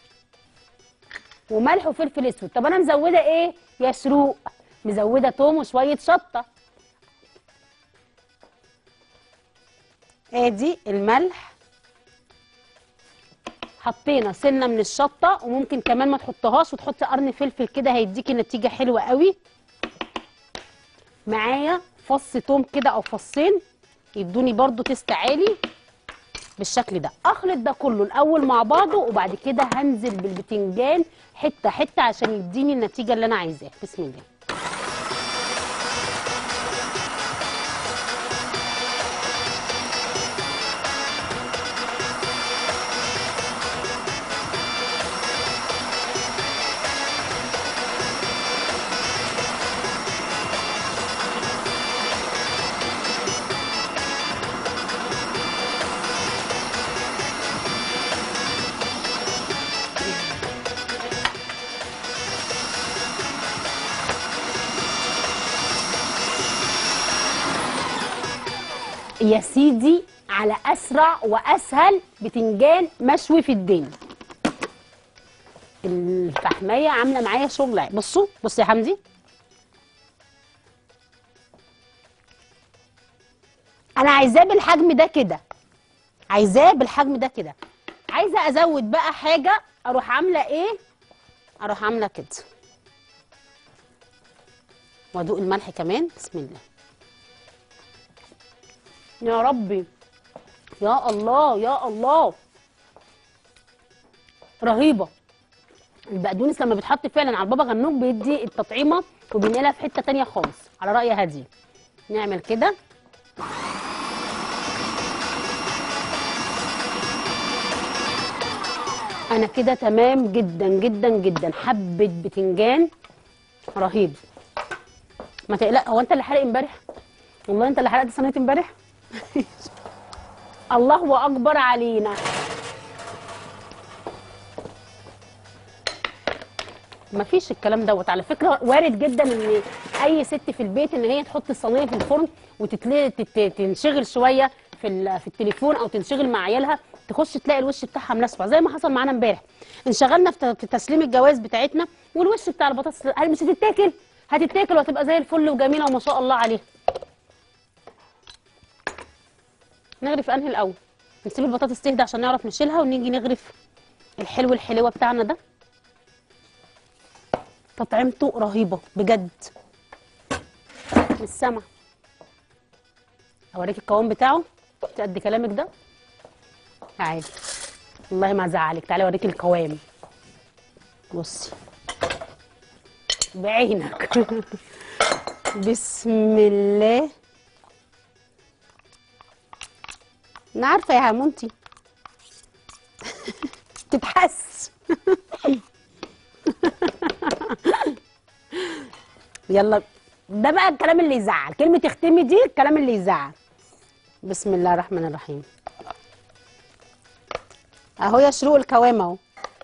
وملح وفلفل اسود طب انا مزوده ايه يا شروق مزوده توم وشويه شطه ادي الملح حطينا سنه من الشطه وممكن كمان ما تحطهاش وتحطي قرن فلفل كده هيديكي نتيجه حلوه قوي معايا فص توم كده او فصين يدوني برضو تست عالي بالشكل ده اخلط ده كله الاول مع بعضه وبعد كده هنزل بالبتنجان حته حته عشان يديني النتيجه اللي انا عايزاها بسم الله يا سيدي على اسرع واسهل بتنجان مشوي في الدنيا الفحميه عامله معايا شغل بصوا بص يا حمدي انا عايزاه بالحجم ده كده عايزاه بالحجم ده كده عايزه ازود بقى حاجه اروح عامله ايه اروح عامله كده وادوق الملح كمان بسم الله يا ربي يا الله يا الله رهيبه البقدونس لما بيتحط فعلا على البابا غنوج بيدي التطعيمه وبينقلها في حته تانية خالص على راي هادي نعمل كده انا كده تمام جدا جدا جدا حبه بتنجان رهيب ما تقلق هو انت اللي حرق امبارح والله انت اللي حرقت صينيه امبارح الله اكبر علينا مفيش الكلام دوت على فكره وارد جدا ان اي ست في البيت ان هي تحط الصينيه في الفرن وتنشغل شويه في ال- في التليفون او تنشغل مع عيالها تخش تلاقي الوش بتاعها منسفع زي ما حصل معانا امبارح انشغلنا في ت- في تسليم الجواز بتاعتنا والوش بتاع البطاطس هل مش هتتاكل هتتاكل وهتبقى زي الفل وجميله وما شاء الله عليها نغرف انهي الاول نسيب البطاطس تهدى عشان نعرف نشيلها ونيجي نغرف الحلو الحلوه بتاعنا ده تطعيمته رهيبه بجد مش سامعه اوريك القوام بتاعه انت قد كلامك ده تعالي والله ما ازعلك تعالي اوريك القوام بصي بعينك بسم الله انا عارفه يا همونتي تتحس يلا ده بقى الكلام اللي يزعل كلمة اختمي دي الكلام اللي يزعل بسم الله الرحمن الرحيم اهو يا شروق الكوام اهو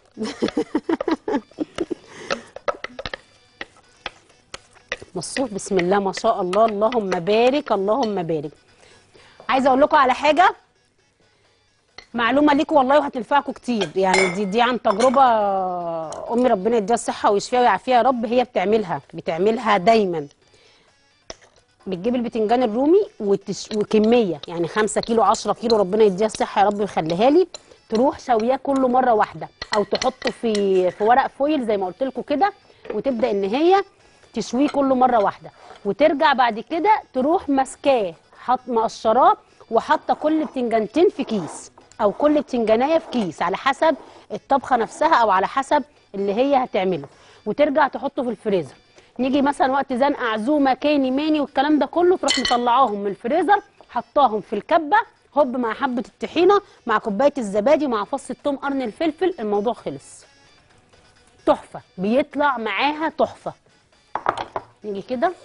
بصوا بسم الله ما شاء الله اللهم بارك اللهم بارك عايزه اقول لكم على حاجه معلومه ليكم والله وهتنفعكم كتير يعني دي دي عن تجربه امي ربنا يديها الصحه ويشفيها ويعافيها يا رب هي بتعملها بتعملها دايما بتجيب البتنجان الرومي وتش... وكميه يعني 5 كيلو 10 كيلو ربنا يديها الصحه يا رب ويخليها لي تروح شوياه كله مره واحده او تحطه في في ورق فويل زي ما قلت لكم كده وتبدا ان هي تشويه كله مره واحده وترجع بعد كده تروح ماسكاه حط مقشراه وحاطه كل بتنجانتين في كيس او كل بتنجانيه في كيس على حسب الطبخه نفسها او على حسب اللي هي هتعمله وترجع تحطه في الفريزر نيجي مثلا وقت زنقه عزومه كاني ماني والكلام ده كله تروح مطلعاهم من الفريزر حطاهم في الكبه هوب مع حبه الطحينه مع كوبايه الزبادي مع فص الثوم قرن الفلفل الموضوع خلص تحفه بيطلع معاها تحفه نيجي كده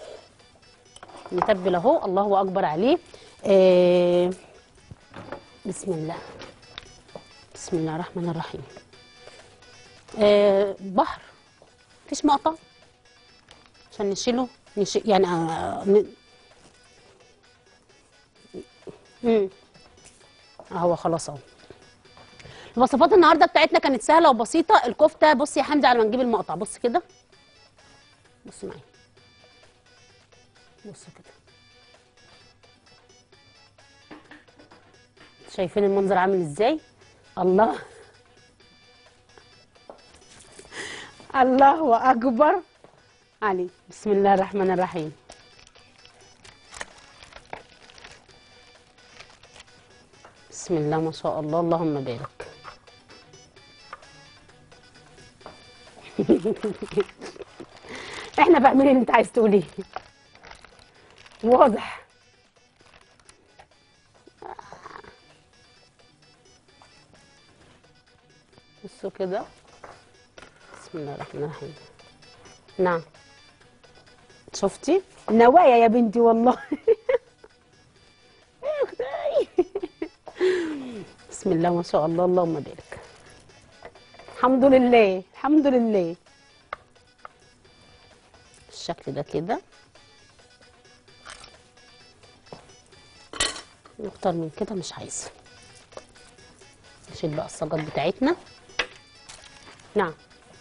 نتبل اهو الله اكبر عليه آه بسم الله بسم الله الرحمن الرحيم آه بحر مفيش مقطع عشان نشيله نشي يعني آه ن... مم. اهو خلاص اهو الوصفات النهارده بتاعتنا كانت سهله وبسيطه الكفته بصي يا حمدي على ما نجيب المقطع بص كده بص معايا بص كده شايفين المنظر عامل ازاي الله الله اكبر علي بسم الله الرحمن الرحيم بسم الله ما شاء الله اللهم بارك احنا فاهمين اللي انت عايز تقوليه واضح بصوا كده بسم الله الرحمن الرحيم نعم شفتي نوايا يا بنتي والله يا اختي بسم الله ما شاء الله اللهم بارك الحمد لله الحمد لله الشكل ده كده اكتر من كده مش عايزه نشيل بقى الصاجات بتاعتنا نعم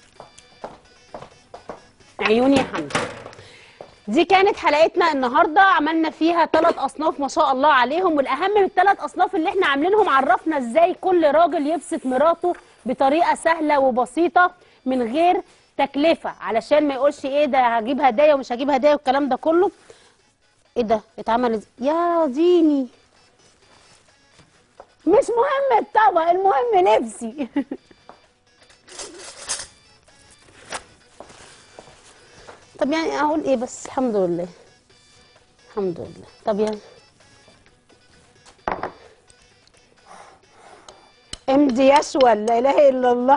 عيوني يا حمدي دي كانت حلقتنا النهارده عملنا فيها ثلاث اصناف ما شاء الله عليهم والاهم من الثلاث اصناف اللي احنا عاملينهم عرفنا ازاي كل راجل يبسط مراته بطريقه سهله وبسيطه من غير تكلفه علشان ما يقولش ايه ده هجيب هدايا ومش هجيب هدايا والكلام ده كله ايه ده اتعمل ازاي يا ديني مش مهم الطبق المهم نفسي طب يعني اقول ايه بس الحمد لله الحمد لله طب يعني امضي يشوى لا اله الا الله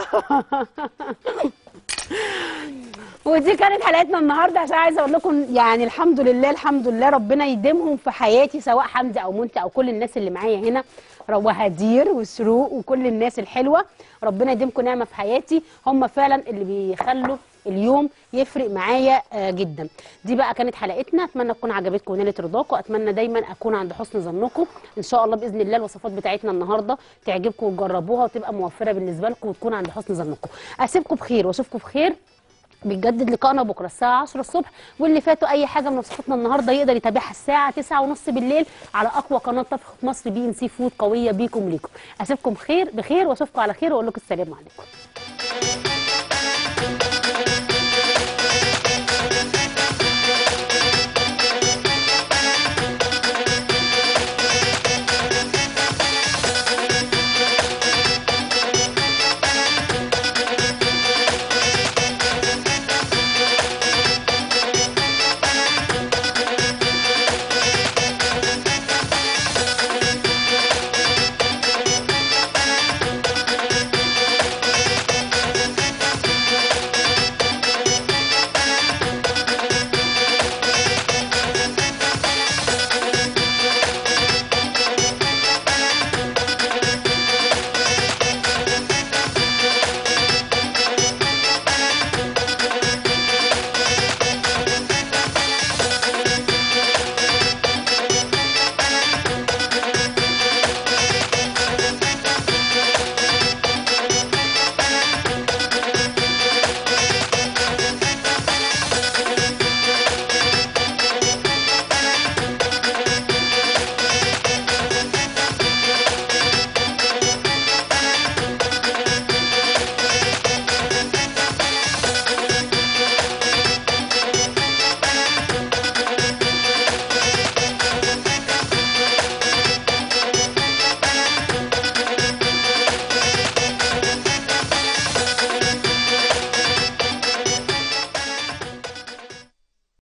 ودي كانت حلقتنا النهارده عشان عايزه اقول لكم يعني الحمد لله الحمد لله ربنا يديمهم في حياتي سواء حمدي او منتي او كل الناس اللي معايا هنا وهدير وشروق وكل الناس الحلوه ربنا يديمكم نعمه في حياتي هم فعلا اللي بيخلوا اليوم يفرق معايا آه، جدا دي بقى كانت حلقتنا اتمنى تكون عجبتكم ونالت رضاكم اتمنى دايما اكون عند حسن ظنكم ان شاء الله باذن الله الوصفات بتاعتنا النهارده تعجبكم وتجربوها وتبقى موفره بالنسبه لكم وتكون عند حسن ظنكم اسيبكم بخير واشوفكم بخير بنجدد لقائنا بكره الساعه 10 الصبح واللي فاتوا اي حاجه من وصفاتنا النهارده يقدر يتابعها الساعه 9 ونص بالليل على اقوى قناه طبخ في مصر بي ان سي فود قويه بيكم ليكم اسيبكم خير بخير واشوفكم على خير واقول لكم السلام عليكم